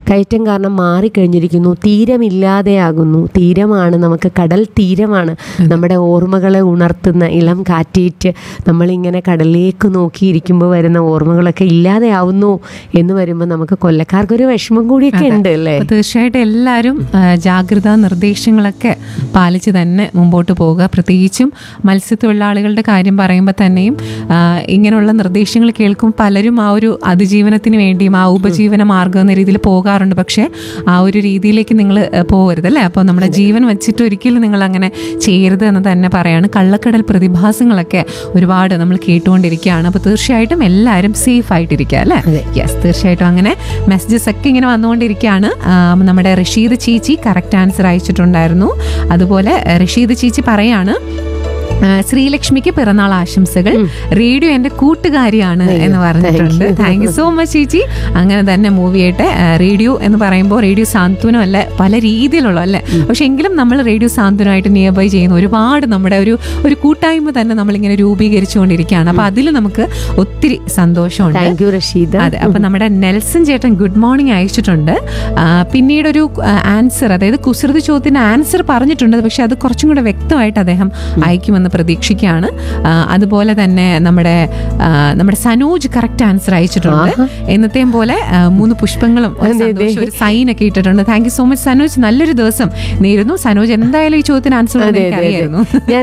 കയറ്റം കാരണം മാറിക്കഴിഞ്ഞിരിക്കുന്നു തീരമില്ലാതെയാകുന്നു തീരമാണ് നമുക്ക് കടൽ തീരമാണ് നമ്മുടെ ഓർമ്മകളെ ഉണർത്തുന്ന ഇളം കാറ്റേറ്റ് നമ്മളിങ്ങനെ കടലിലേക്ക് നോക്കിയിരിക്കുമ്പോൾ വരുന്ന ഓർമ്മകളൊക്കെ ഇല്ലാതെയാവുന്നു എന്ന് വരുമ്പോൾ നമുക്ക് കൊല്ലക്കാർക്കൊരു വിഷമം കൂടിയൊക്കെ ഉണ്ട് അല്ലേ അപ്പോൾ തീർച്ചയായിട്ടും എല്ലാവരും ആ, ജാഗ്രതാ നിർദ്ദേശങ്ങളൊക്കെ പാലിച്ച് തന്നെ മുമ്പോട്ട് പോവുക പ്രത്യേകിച്ചും മത്സ്യത്തൊഴിലാളികളുടെ കാര്യം പറയുമ്പോൾ തന്നെയും ആ, ഇങ്ങനെയുള്ള നിർദ്ദേശങ്ങൾ കേൾക്കും പലരും ആ ഒരു അതിജീവനത്തിന് വേണ്ടിയും ആ ഉപജീവന മാർഗം എന്ന രീതിയിൽ പോകാറുണ്ട് പക്ഷേ ആ ഒരു രീതിയിലേക്ക് നിങ്ങൾ പോകരുത് അല്ലേ അപ്പോൾ നമ്മുടെ ജീവൻ വെച്ചിട്ട് ഒരിക്കലും നിങ്ങൾ അങ്ങനെ ചെയ്യരുത് എന്ന് തന്നെ പറയാണ് കള്ളക്കടൽ പ്രതിഭാസങ്ങളൊക്കെ ഒരുപാട് നമ്മൾ കേട്ടുകൊണ്ടിരിക്കുകയാണ് അപ്പോൾ തീർച്ചയായിട്ടും എല്ലാവരും സേഫ് ആയിട്ടിരിക്കുക അല്ലേ യെസ് തീർച്ചയായിട്ടും അങ്ങനെ മെസ്സേജസ് ഒക്കെ ഇങ്ങനെ വന്നുകൊണ്ടിരിക്കുകയാണ് ആ, നമ്മുടെ റഷീദ് ചേച്ചി കറക്റ്റ് ആൻസർ അയച്ചിട്ടുണ്ടായിരുന്നു അതുപോലെ ആ, റഷീദ് ചേച്ചി പറയാണ് ആ, ശ്രീലക്ഷ്മിക്ക് പിറന്നാൾ ആശംസകൾ റേഡിയോ എന്റെ കൂട്ടുകാരിയാണ് എന്ന് പറഞ്ഞിട്ടുണ്ട് താങ്ക് യു സോ മച്ച് ചേച്ചി അങ്ങനെ തന്നെ മൂവ് ചെയ്യട്ടെ ആ, റേഡിയോ എന്ന് പറയുമ്പോൾ റേഡിയോ സാന്ത്വനം അല്ല പല രീതിയിലുള്ള അല്ലേ പക്ഷെ എങ്കിലും നമ്മൾ റേഡിയോ സാന്ത്വനമായിട്ട് നിയർ ബൈ ചെയ്യുന്ന ഒരുപാട് നമ്മുടെ ഒരു ഒരു കൂട്ടായ്മ തന്നെ നമ്മളിങ്ങനെ രൂപീകരിച്ചുകൊണ്ടിരിക്കുകയാണ് അപ്പൊ അതിൽ നമുക്ക് ഒത്തിരി സന്തോഷമുണ്ട് താങ്ക് യു റഷീദ അതെ അപ്പൊ നമ്മുടെ നെൽസൺ ചേട്ടൻ ഗുഡ് മോർണിംഗ് അയച്ചിട്ടുണ്ട് ആ, പിന്നീട് ഒരു ആൻസർ അതായത് കുസൃതി ചോദ്യത്തിന് ആൻസർ പറഞ്ഞിട്ടുണ്ട് പക്ഷെ അത് കുറച്ചും കൂടെ വ്യക്തമായിട്ട് അദ്ദേഹം അയക്കുമെന്ന് പ്രതീക്ഷിക്കുകയാണ് ആ, അതുപോലെ തന്നെ നമ്മുടെ ആ, നമ്മുടെ സനോജ് കറക്റ്റ് ആൻസർ അയച്ചിട്ടുണ്ട് എന്നത്തെയും പോലെ ആ, മൂന്ന് പുഷ്പങ്ങളും ഒരു സന്തോഷം, ഒരു സൈൻ ഒക്കെ ഇട്ടിട്ടുണ്ട് thank you so much Sanoj നല്ലൊരു ദിവസം നേരുന്നു സനോജ് എന്തായാലും ഈ ചോദ്യത്തിന് ആൻസർ അറിയായിരുന്നു ഞാൻ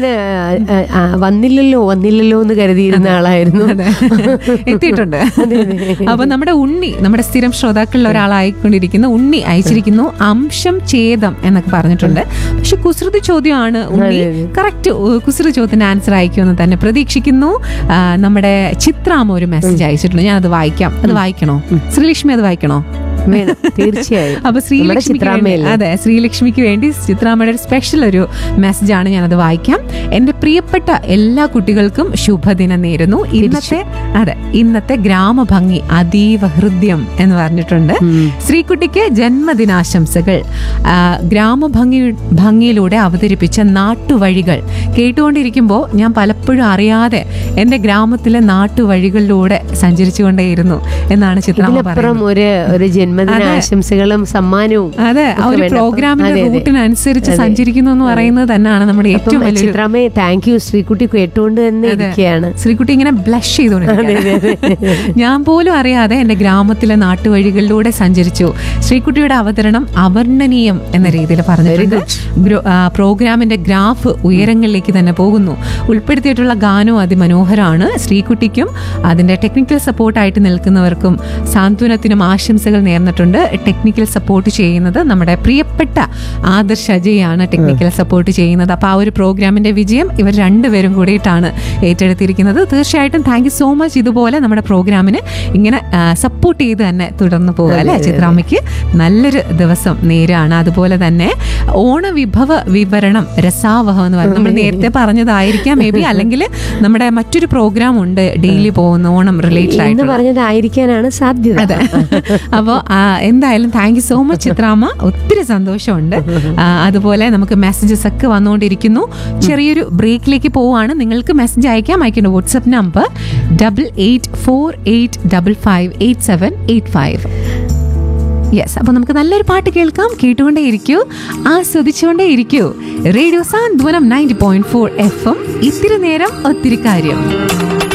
വന്നില്ലല്ലോ വന്നില്ലല്ലോ എന്ന് കരുതിയിരുന്ന ആളായിരുന്നു അതെ. എത്തിയിട്ടുണ്ട് അപ്പൊ നമ്മുടെ ഉണ്ണി നമ്മുടെ സ്ഥിരം ശ്രോതാക്കളിൽ ഒരാളായിക്കൊണ്ടിരിക്കുന്ന ഉണ്ണി അയച്ചിരിക്കുന്നു അംശം ഛേദം എന്നൊക്കെ പറഞ്ഞിട്ടുണ്ട് പക്ഷെ കുസൃതി ചോദ്യമാണ് ഉണ്ണി കറക്റ്റ് കുസൃതി ചോദ്യത്തിന് ആൻസർ അയക്കുമെന്ന് തന്നെ പ്രതീക്ഷിക്കുന്നു ആ, നമ്മുടെ ചിത്രാമ ഒരു മെസ്സേജ് അയച്ചിട്ടുണ്ട് ഞാൻ അത് വായിക്കാം അത് വായിക്കണോ ശ്രീലക്ഷ്മി അത് വായിക്കണോ വേണം തീർച്ചയായും അപ്പൊ നമ്മുടെ ശ്രീലക്ഷ്മിക്ക് വേണ്ടി- ചിത്രാമ്മയല്ലേ? അതെ ശ്രീലക്ഷ്മിക്ക് വേണ്ടി ചിത്രാമ്മയുടെ ഒരു സ്പെഷ്യൽ ഒരു മെസ്സേജ് ആണ് ഞാനത് വായിക്കാം എന്റെ പ്രിയപ്പെട്ട എല്ലാ കുട്ടികൾക്കും ശുഭദിനം നേരുന്നു ഇന്നത്തെ അതെ ഇന്നത്തെ ഗ്രാമഭംഗി അതീവ ഹൃദ്യം എന്ന് പറഞ്ഞിട്ടുണ്ട് ശ്രീകുട്ടിക്ക് ജന്മദിനാശംസകൾ ആ, ഗ്രാമഭംഗി ഭംഗിയിലൂടെ അവതരിപ്പിച്ച നാട്ടുവഴികൾ കേട്ടുകൊണ്ടിരിക്കുമ്പോൾ ഞാൻ പലപ്പോഴും അറിയാതെ എന്റെ ഗ്രാമത്തിലെ നാട്ടുവഴികളിലൂടെ സഞ്ചരിച്ചുകൊണ്ടേയിരുന്നു എന്നാണ് ചിത്രാമ്മ പറയുന്നത് ഇതിലപ്പുറം ഒരു ഒരു ജന്മദിന ആശംസകളും സമ്മാനവും അതെ ആ ഒക്കെ ഒരു വേണ്ട. പ്രോഗ്രാമിന്റെ അതെ, അതെ. റൂട്ടിനനുസരിച്ച് സഞ്ചരിക്കുന്നു എന്ന് പറയുന്നത് തന്നെയാണ് നമ്മുടെ ഏറ്റവും അപ്പം വലിയൊരു ചിത്രാമ്മയെ താങ്ക് യു ശ്രീകുട്ടി കേട്ടുകൊണ്ട് തന്നെ ഇരിക്കുകയാണ് ശ്രീകുട്ടി ഇങ്ങനെ ബ്ലഷ് ചെയ്തുകൊണ്ടിരിക്കുകയാണ് ഞാൻ പോലും അറിയാതെ എന്റെ ഗ്രാമത്തിലെ നാട്ടുവഴികളിലൂടെ സഞ്ചരിച്ചു ശ്രീകുട്ടിയുടെ അവതരണം അവർണ്ണനീയം എന്ന രീതിയിൽ പറഞ്ഞിട്ടുണ്ട് ഗ്രോ- ആ, പ്രോഗ്രാമിന്റെ ഗ്രാഫ് ഉയരങ്ങളിലേക്ക് തന്നെ പോകുന്നു ഉൾപ്പെടുത്തിയിട്ടുള്ള ഗാനവും അതിമനോഹരമാണ് ശ്രീകുട്ടിക്കും അതിന്റെ ടെക്നിക്കൽ സപ്പോർട്ടായിട്ട് നിൽക്കുന്നവർക്കും സാന്ത്വനത്തിനും ആശംസകൾ നേർന്നിട്ടുണ്ട് ടെക്നിക്കൽ സപ്പോർട്ട് ചെയ്യുന്നത് നമ്മുടെ പ്രിയപ്പെട്ട ആദർശ് അജയാണ് ടെക്നിക്കൽ സപ്പോർട്ട് ചെയ്യുന്നത് അപ്പോൾ ആ ഒരു പ്രോഗ്രാമിന്റെ വിജയം ഇവർ രണ്ടുപേരും കൂടിയിട്ടാണ് ഏറ്റെടുത്തിരിക്കുന്നത് തീർച്ചയായിട്ടും താങ്ക് യു സോ മച്ച് ഇതുപോലെ നമ്മുടെ പ്രോഗ്രാമിന് ഇങ്ങനെ സപ്പോർട്ട് ചെയ്ത് തന്നെ തുടർന്ന് പോകുക അല്ലേ ചിത്രാമ്മയ്ക്ക് നല്ലൊരു ദിവസം നേരാണ് അതുപോലെ തന്നെ ഓണവിഭവ വിവരണം രസാവഹം എന്ന് പറയുന്നത് നമ്മൾ നേരത്തെ പറഞ്ഞതായിരിക്കാം മേ ബി അല്ലെങ്കിൽ നമ്മുടെ മറ്റൊരു പ്രോഗ്രാം ഉണ്ട് ഡെയിലി പോകുന്ന ഓണം റിലേറ്റഡ് എന്ന് ആയിട്ടുള്ള പറഞ്ഞതായിരിക്കാനാണ് സാധ്യത അതെ അപ്പോൾ എന്തായാലും താങ്ക് യു സോ മച്ച് ചിത്രാമ്മ ഒത്തിരി സന്തോഷമുണ്ട് ആ, അതുപോലെ നമുക്ക് മെസ്സേജസ് ഒക്കെ വന്നുകൊണ്ടിരിക്കുന്നു ചെറിയൊരു ബ്രേക്കിലേക്ക് പോവുകയാണ് നിങ്ങൾക്ക് മെസ്സേജ് അയക്കാം അയക്കേണ്ട WhatsApp number double eight four eight double five eight seven eight five yes അപ്പൊ നമുക്ക് നല്ലൊരു പാട്ട് കേൾക്കാം കേട്ടുകൊണ്ടേ ഇരിക്കൂ ആസ്വദിച്ചുകൊണ്ടേ ഇരിക്കൂ radio Santhwanam ninety point four F M ഇത്തിരി നേരം ഒത്തിരി കാര്യം